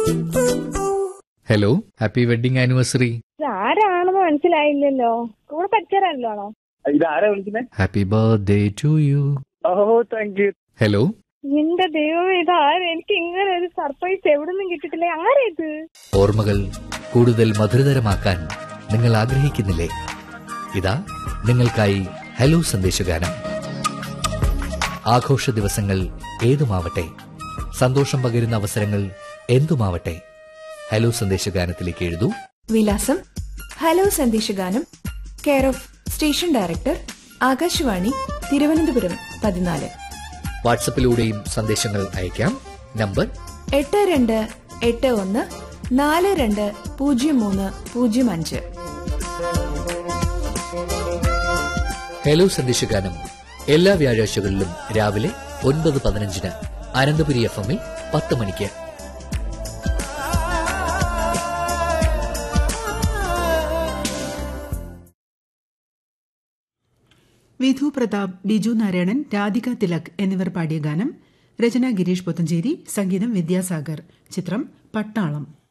hello happy wedding anniversary ആരാണെന്ന് മനസ്സിലായില്ലല്ലോ കൂടെ പഠിച്ചവരാണല്ലോ ഇതാരാ വിളിക്കുന്നത് happy birthday to you oh thank you hello എന്റെ ദൈവം ഇത് ആര് എനിക്ക് ഇങ്ങനെ ഒരു സർപ്രൈസ് എവിടെ നിന്നും കിട്ടിയിട്ടില്ല ആരാ ഇത് ഓർമ്മകൾ കൂടുതൽ മധുരതരമാക്കാൻ നിങ്ങൾ ആഗ്രഹിക്കുന്നില്ലേ ഇതാ നിങ്ങൾക്കായി ഹലോ സന്ദേശഗാനം ആഘോഷ ദിവസങ്ങൾ ഏതുമാവട്ടെ സന്തോഷം പകരുന്ന അവസരങ്ങൾ എന്തുമാവട്ടെ ഹലോ സന്ദേശഗാനത്തിലേക്ക് എഴുതൂ വിലാസം ഹലോ സന്ദേശഗാനം care of station director Akashvani Thiruvananthapuram പതിനാല് വാട്സപ്പിലൂടെയും സന്ദേശങ്ങൾ അയക്കാം നമ്പർ എട്ട് രണ്ട് എട്ട് ഒന്ന് നാല് രണ്ട് പൂജ്യം മൂന്ന് പൂജ്യം അഞ്ച് ഹലോ സന്ദേശഗാനം എല്ലാ വ്യാഴാഴ്ചകളിലും രാവിലെ ഒൻപത് പതിനഞ്ചിന് അനന്തപുരി എഫ് എമ്മിൽ പത്ത് മണിക്ക് വിധു പ്രതാപ് ബിജു നാരായണൻ രാധിക തിലക് എന്നിവർ പാടിയ ഗാനം രചന ഗിരീഷ് പൊത്തഞ്ചേരി സംഗീതം വിദ്യാസാഗർ ചിത്രം പട്ടാളം